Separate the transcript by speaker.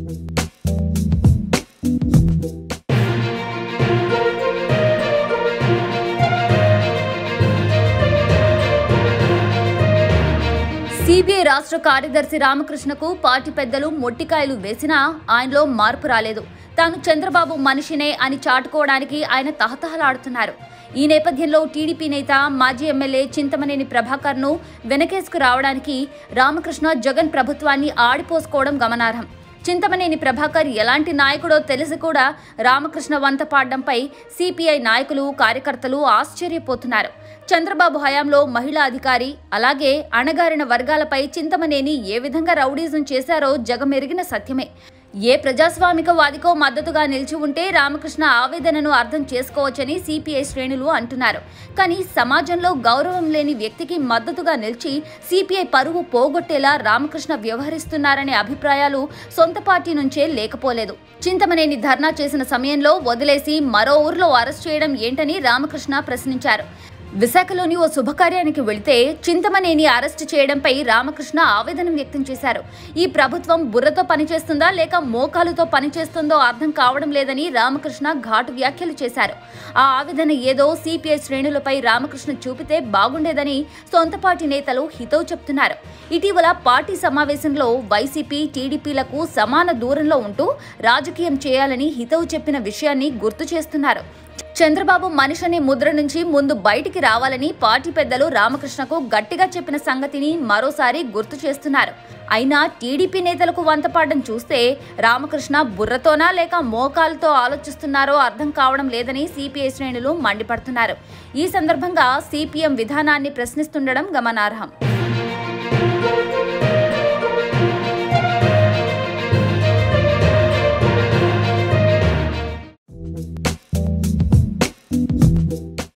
Speaker 1: CBI రాష్ట్ర కార్యదర్శి రామకృష్ణకు party పెద్దలు మొట్టికాయలు వేసినా ఆయనలో మార్పు రాలేదు తాను చంద్రబాబు మనిషినే అని చాటుకోవడానికి ఆయన తహతహలాడుతున్నారు ఈ నేపథ్యంలో టీడీపీ నేత మాజీ ఎమ్మెల్యే చింతమనేని ప్రభాకర్ను వెనకేసుకు రావడానికి రామకృష్ణ జగన్ ప్రభుత్వాన్ని ఆడిపోసుకోవడం గమనార్హం చింతమనేని ప్రభాకర్ ఎలాంటి నాయకుడో తెలిసి కూడా రామకృష్ణ వంత పాడడంపై సిపిఐ నాయకులు కార్యకర్తలు ఆశ్చర్యపోతున్నారు చంద్రబాబు హయాంలో మహిళా అధికారి అలాగే అణగారిన వర్గాలపై చింతమనేని ఏ విధంగా రౌడీజం చేశారో జగమెరిగిన సత్యమే ఏ ప్రజాస్వామిక వాదికో మద్దతుగా నిలిచి ఉంటే రామకృష్ణ ఆవేదనను అర్థం చేసుకోవచ్చని సిపిఐ శ్రేణులు అంటున్నారు కానీ సమాజంలో గౌరవం లేని వ్యక్తికి మద్దతుగా నిలిచి సిపిఐ పరువు పోగొట్టేలా రామకృష్ణ వ్యవహరిస్తున్నారనే అభిప్రాయాలు సొంత పార్టీ నుంచే లేకపోలేదు చింతమనేని ధర్నా చేసిన సమయంలో వదిలేసి మరో ఊర్లో అరెస్ట్ చేయడం ఏంటని రామకృష్ణ ప్రశ్నించారు విశాఖలోని ఓ శుభకార్యానికి వెళితే చింతమనేని అరెస్టు చేయడంపై రామకృష్ణ ఆవేదన వ్యక్తం చేశారు ఈ ప్రభుత్వం బుర్రతో పనిచేస్తుందా లేక మోకాలుతో పనిచేస్తుందో అర్థం కావడం లేదని రామకృష్ణ ఘాటు వ్యాఖ్యలు చేశారు ఆ ఆవేదన ఏదో సిపిఐ శ్రేణులపై రామకృష్ణ చూపితే బాగుండేదని సొంత పార్టీ నేతలు హితవు చెప్తున్నారు ఇటీవల పార్టీ సమావేశంలో వైసీపీ టీడీపీలకు సమాన దూరంలో ఉంటూ రాజకీయం చేయాలని హితవు చెప్పిన విషయాన్ని గుర్తు చేస్తున్నారు చంద్రబాబు మనిషి అనే ముద్ర నుంచి ముందు బయటికి రావాలని పార్టీ పెద్దలు రామకృష్ణకు గట్టిగా చెప్పిన సంగతిని మరోసారి గుర్తు చేస్తున్నారు అయినా టీడీపీ నేతలకు వంతపాడడం చూస్తే రామకృష్ణ బుర్రతోనా లేక మోకాలతో ఆలోచిస్తున్నారో అర్థం కావడం లేదని సిపిఐ శ్రేణులు మండిపడుతున్నారు ఈ సందర్భంగా సిపిఎం విధానాన్ని ప్రశ్నిస్తుండడం గమనార్హం